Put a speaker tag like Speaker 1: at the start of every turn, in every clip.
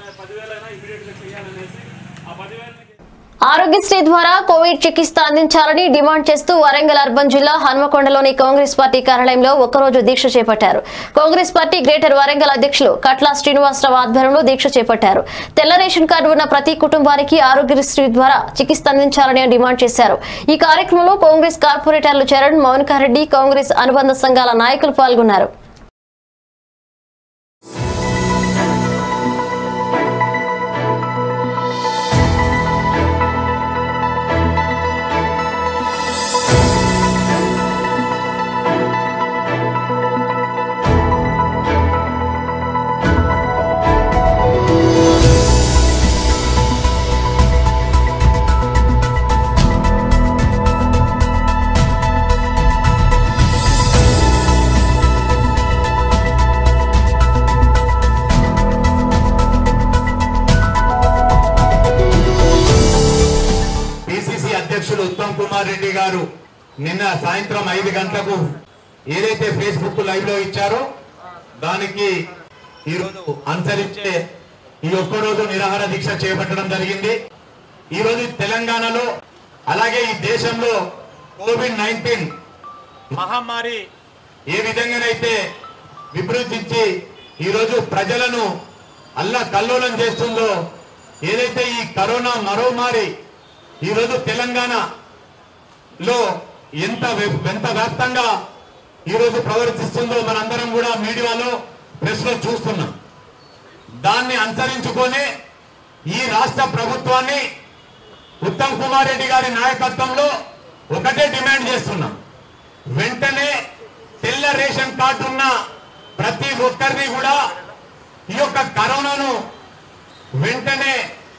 Speaker 1: పదివేలైనా ఇమీడియట్గా చేయాలనేసి ఆ పదివేలని
Speaker 2: ఆరోగ్యశ్రీ ద్వారా కోవిడ్ చికిత్స అందించాలని డిమాండ్ చేస్తూ వరంగల్ అర్బన్ జిల్లా హన్మకొండలోని కాంగ్రెస్ పార్టీ కార్యాలయంలో ఒక్కరోజు దీక్ష చేపట్టారు కాంగ్రెస్ పార్టీ గ్రేటర్ వరంగల్ అధ్యక్షులు కట్ల శ్రీనివాసరావు ఆధ్వర్యంలో దీక్ష చేపట్టారు తెల్ల రేషన్ కార్డు ఉన్న ప్రతి కుటుంబానికి ఆరోగ్యశ్రీ ద్వారా చికిత్స అందించాలని డిమాండ్ చేశారు ఈ కార్యక్రమంలో కాంగ్రెస్ కార్పొరేటర్లు చరణ్ మౌనికారెడ్డి కాంగ్రెస్ అనుబంధ సంఘాల నాయకులు పాల్గొన్నారు
Speaker 3: పిసిసి అధ్యక్షులు ఉత్తమ్ కుమార్ రెడ్డి గారు నిన్న సాయంత్రం ఐదు గంటలకు ఏదైతే ఫేస్బుక్ లైవ్ లో ఇచ్చారో దానికి ఈరోజు అనుసరించే ఈ ఒక్కరోజు నిరాహార దీక్ష చేపట్టడం జరిగింది ఈ రోజు తెలంగాణలో అలాగే ఈ దేశంలో కోవిడ్ నైన్టీన్ మహమ్మారి ఏ విధంగానైతే విభృతించి ఈరోజు ప్రజలను అల్లా కల్లోలం చేస్తుందో ఏదైతే ఈ కరోనా మరోమారి ఈరోజు తెలంగాణలో ఎంత వ్య- ఎంత వ్యాప్తంగా ఈరోజు ప్రవర్తిస్తుందో మనందరం కూడా మీడియాలో ప్రెస్ లో చూస్తున్నాం దాన్ని అనుసరించుకొని ఈ రాష్ట్ర ప్రభుత్వాన్ని ఉత్తమ్ కుమార్ రెడ్డి గారి నాయకత్వంలో ఒకటే డిమాండ్ చేస్తున్నాం వెంటనే తెల్ల రేషన్ కార్డు ఉన్న ప్రతి ఒక్కరిని కూడా ఈ యొక్క కరోనాను వెంటనే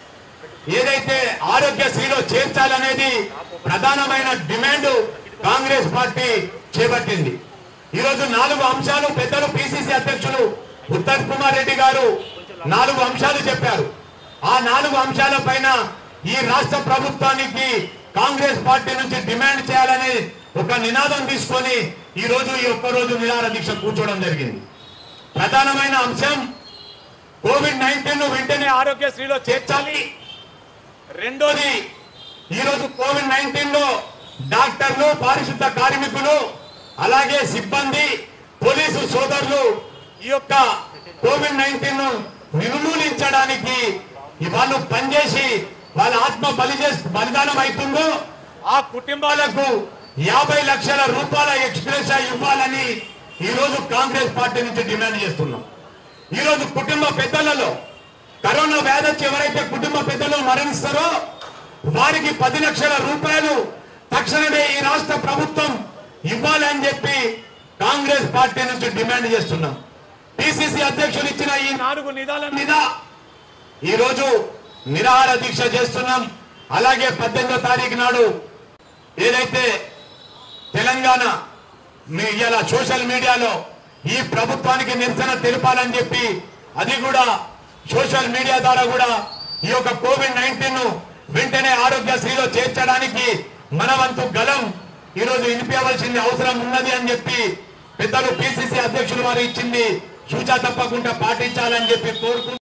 Speaker 3: ఏదైతే ఆరోగ్యశ్రీలో చేర్చాలనేది ప్రధానమైన డిమాండ్ కాంగ్రెస్ పార్టీ చేపట్టింది ఈరోజు నాలుగు అంశాలు పెద్దలు పిసిసి అధ్యక్షులు ఉత్తమ్ కుమార్ రెడ్డి గారు నాలుగు అంశాలు చెప్పారు ఆ నాలుగు అంశాల పైన ఈ రాష్ట్ర ప్రభుత్వానికి కాంగ్రెస్ పార్టీ నుంచి డిమాండ్ చేయాలని ఒక నినాదం తీసుకొని ఈ రోజు ఈ ఒక్క రోజు నిరార దీక్ష కూర్చోవడం జరిగింది ప్రధానమైన అంశం కోవిడ్ నైన్టీన్ వెంటనే ఆరోగ్యశ్రీలో చేర్చాలి రెండోది ఈరోజు కోవిడ్ నైన్టీన్ లో డాక్టర్లు పారిశుద్ధ కార్మికులు అలాగే సిబ్బంది పోలీసు సోదరులు ఈ యొక్క కోవిడ్ నైన్టీన్ ను నిర్మూలించడానికి ఈ వాళ్ళు పనిచేసి వాళ్ళ ఆత్మ బలి చేసి బలిదానం అవుతుందో ఆ కుటుంబాలకు యాభై లక్షల రూపాయల ఎక్స్ప్రెస్ ఇవ్వాలని ఈ రోజు కాంగ్రెస్ పార్టీ నుంచి డిమాండ్ చేస్తున్నాం ఈ రోజు కుటుంబ పెద్దలలో కరోనా వ్యాధి వచ్చి ఎవరైతే కుటుంబ పెద్దలు మరణిస్తారో వారికి పది లక్షల రూపాయలు తక్షణమే ఈ రాష్ట్ర ప్రభుత్వం ఇవ్వాలని చెప్పి కాంగ్రెస్ పార్టీ నుంచి డిమాండ్ చేస్తున్నాం పిసిసి అధ్యక్షులు ఇచ్చిన ఈ నాలుగు నిదాల మీద ఈ రోజు నిరాహార దీక్ష చేస్తున్నాం అలాగే పద్దెనిమిదో తారీఖు నాడు ఏదైతే తెలంగాణ మీ ఇలా సోషల్ మీడియాలో ఈ ప్రభుత్వానికి నిరసన తెలపాలని చెప్పి అది కూడా సోషల్ మీడియా ద్వారా కూడా ఈ యొక్క కోవిడ్ నైన్టీన్ ను వెంటనే ఆరోగ్యశ్రీలో చేర్చడానికి మన వంతు గలం ఈ రోజు వినిపించవలసింది అవసరం ఉన్నది అని చెప్పి పెద్దలు పిసిసి అధ్యక్షులు వారు ఇచ్చింది సూచా తప్పకుండా పాటించాలని చెప్పి కోరుకుంటున్నారు